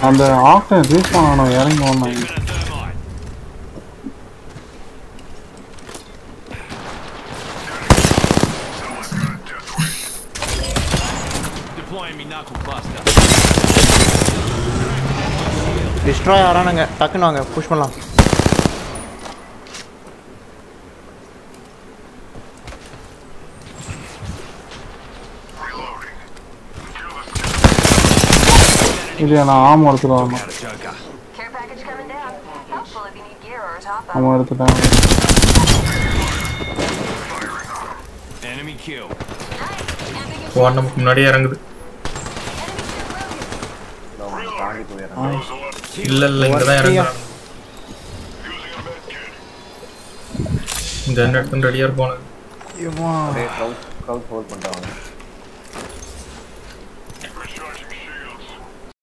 அந்த Acton respawn ஆனவன் இறங்கி வந்தாங்க Deploying me knuckle buster. Destroy ஆறானுங்க டக்குன்னு வாங்க புஷ் பண்ணலாம் இல்லையா நான் ஆம் எடுத்துட்டு வரணும் Joker. Care package coming down. Helpful if you need gear or a top up. அவன் எடுத்துட்டாங்க Enemy kill. ஓ நமக்கு முன்னாடியே இறங்குது தாண்டி போயிடுறேன் இல்ல இல்ல இங்கதான் இறங்குறாங்க இந்த இடத்துல ரெடியா இருப்பானுங்க ஐயோமா அப்படியே க்ரௌட் க்ரௌட் ஹோல்ட் பண்ணிட்டாங்க